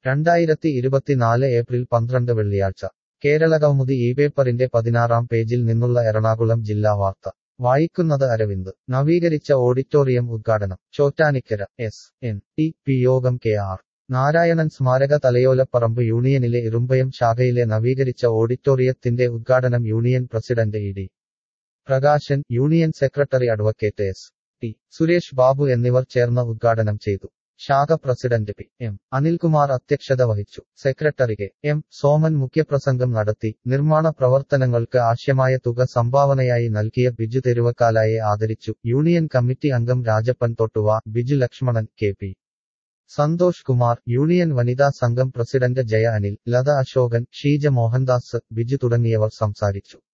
രണ്ടായിരത്തി ഇരുപത്തിനാല് ഏപ്രിൽ പന്ത്രണ്ട് വെള്ളിയാഴ്ച കേരളകൗമുദി ഈ പേപ്പറിന്റെ പതിനാറാം പേജിൽ നിന്നുള്ള എറണാകുളം ജില്ലാ വാർത്ത വായിക്കുന്നത് അരവിന്ദ് നവീകരിച്ച ഓഡിറ്റോറിയം ഉദ്ഘാടനം Chottanikkara S N D P യോഗം കെ ആർ നാരായണൻ സ്മാരക തലയോലപ്പറമ്പ് യൂണിയനിലെ ഇറുമ്പയം ശാഖയിലെ നവീകരിച്ച ഓഡിറ്റോറിയത്തിന്റെ ഉദ്ഘാടനം union president E D Prakashan union secretary advocate S T Suresh Babu എന്നിവർ ചേർന്ന് ഉദ്ഘാടനം ചെയ്തു ശാഖ പ്രസിഡന്റ് പി എം അനിൽകുമാർ അധ്യക്ഷത വഹിച്ചു സെക്രട്ടറി കെ എം സോമൻ മുഖ്യപ്രസംഗം നടത്തി നിർമ്മാണ പ്രവർത്തനങ്ങൾക്ക് ആവശ്യമായ തുക സംഭാവനയായി നൽകിയ ബിജു തെരുവക്കാലായെ ആദരിച്ചു യൂണിയൻ കമ്മിറ്റി അംഗം Rajappan Thottuva Biju Lakshmanan K P Santhosh Kumar union വനിതാ സംഘം പ്രസിഡന്റ് ജയ അനിൽ ലത അശോകൻ ഷീജ മോഹൻദാസ് ബിജു തുടങ്ങിയവർ സംസാരിച്ചു